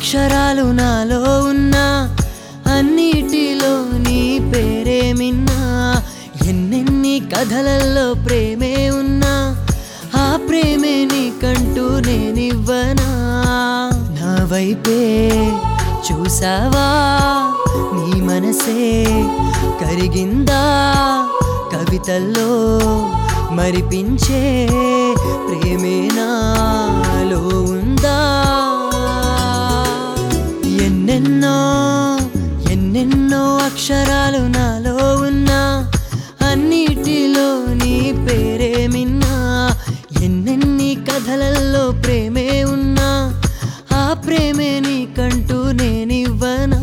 అక్షరాలు నాలో ఉన్నా అన్నిటిలో నీ పేరే మిన్నా ఎన్నెన్ని కథలల్లో ప్రేమే ఉన్నా ఆ ప్రేమే నీకంటూ నేనివ్వనా నా వైపే చూసావా నీ మనసే కరిగిందా కవితల్లో మరిపించే ప్రేమే నాలో ఉందా ఎన్నెన్నో ఎన్నెన్నో అక్షరాలు నాలో ఉన్నా అన్నిటిలో నీ పేరే మిన్నా ఎన్నెన్ని కథలల్లో ప్రేమే ఉన్నా ఆ ప్రేమే నీకంటూ నేనివ్వనా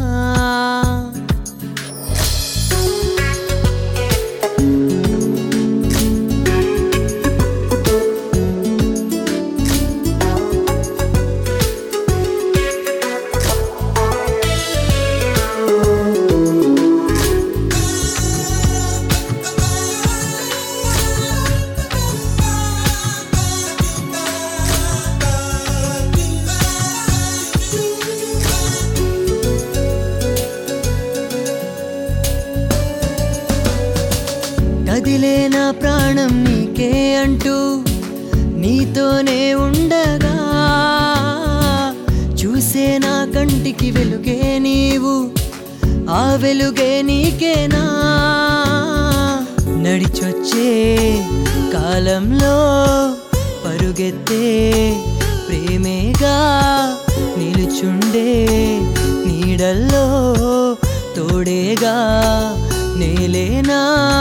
కదిలే నా ప్రాణం నీకే అంటూ నీతోనే ఉండగా చూసే నా కంటికి వెలుగే నీవు ఆ వెలుగే నీకేనా నడిచొచ్చే కాలంలో పరుగెత్తే ప్రేమేగా నిలుచుండే నీడల్లో తోడేగా నేలేనా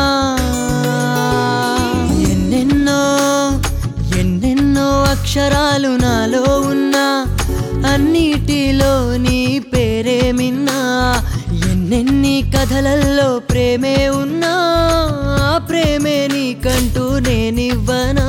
ఎన్నెన్నో ఎన్నెన్నో అక్షరాలు నాలో ఉన్నా అన్నిటిలో నీ పేరే మిన్నా ఎన్నెన్ని కథలల్లో ప్రేమే ఉన్నా ఆ ప్రేమే నీకంటూ నేనివ్వనా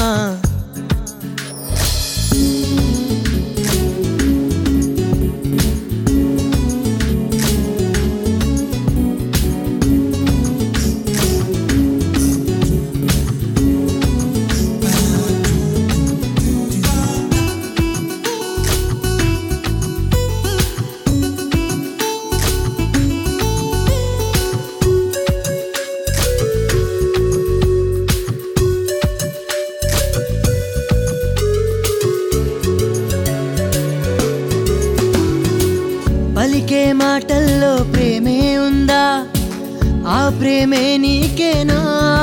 పలికే మాటల్లో ప్రేమే ఉందా ఆ ప్రేమే నీకేనా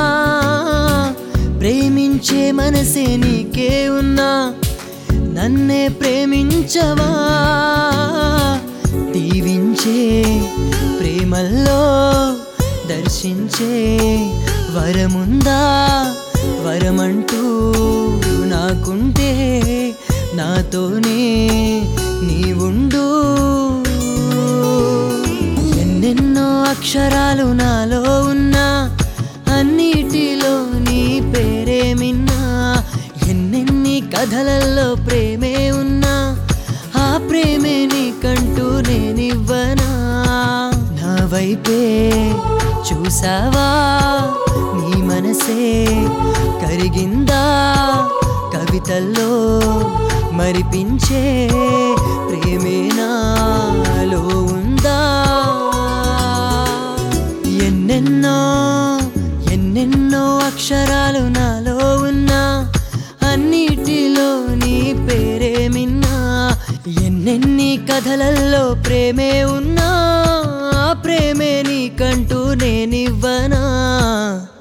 ప్రేమించే మనసే నీకే ఉన్నా నన్నే ప్రేమించవా దీవించే ప్రేమల్లో దర్శించే వరముందా వరమంటూ నాకుంటే నాతోనే నీవుండు ఎన్నెన్నో అక్షరాలు నాలో ఉన్నా అన్నిటిలో నీ పేరే మిన్నా ఎన్నెన్ని కథలల్లో ప్రేమే ఉన్నా ఆ ప్రేమే నీకంటూ నేనివ్వనా నా వైపే చూసావా నీ మనసే కరిగిందా కవితల్లో మరిపించే ప్రేమే నాలో ఉందా ఎన్నెన్నో ఎన్నెన్నో అక్షరాలు నాలో ఉన్నా అన్నిటిలో నీ పేరే మిన్నా ఎన్నెన్ని కథలల్లో ప్రేమే ఉన్నా ఆ ప్రేమే నీకంటూ నేనివ్వనా